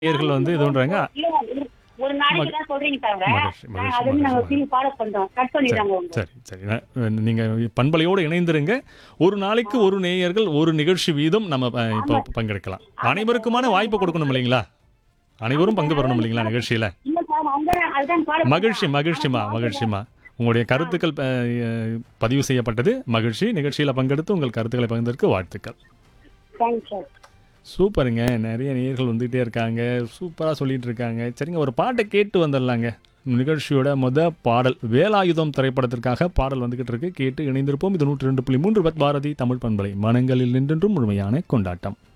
நேயர்கள் வந்து இது பண்றாங்க இல்ல, ஒரு- ஒரு நாளைக்கு தான் சொல்றீங்க தவிர மகிழ்ச்சி, நாங்க மகிழ்ச்சி, அது வந்து நாங்க மகிழ்ச்சி. திரும்பி ஃபாலோ பண்றோம் கட் பண்ணிடுறாங்க அவங்க சரி சரி ந- நீங்க பண்பலையோடு இணைந்திருங்க ஒரு நாளைக்கு ஒரு நேயர்கள் ஒரு நிகழ்ச்சி வீதம் நம்ம அஹ், இப்போ பங்கெடுக்கலாம் அனைவருக்குமான வாய்ப்பு கொடுக்கணும் இல்லைங்களா அனைவரும் பங்கு பெறணும் இல்லைங்களா நிகழ்ச்சியில இல்ல சார் அவங்க அதுதான் ஃபாலோ மகிழ்ச்சி மகிழ்ச்சிமா மகிழ்ச்சிமா உங்களுடைய கருத்துக்கள் அஹ், பதிவு செய்யப்பட்டது மகிழ்ச்சி நிகழ்ச்சியில பங்கெடுத்து உங்கள் கருத்துக்களை பகிர்ந்ததற்கு வாழ்த்துக்கள் தேங்க்ஸ் சார் சூப்பருங்க நிறைய நேயர்கள் வந்துகிட்டே இருக்காங்க சூப்பராக சொல்லிட்டு இருக்காங்க சரிங்க ஒரு பாட்டை கேட்டு வந்துடலாங்க நிகழ்ச்சியோட முத பாடல் வேலாயுதம் திரைப்படத்திற்காக பாடல் வந்துகிட்டு இருக்கு கேட்டு இணைந்திருப்போம் இது நூற்றி ரெண்டு புள்ளி மூன்று பத் பாரதி தமிழ் பண்பலை மனங்களில் நின்றென்றும் முழுமையான கொண்டாட்டம்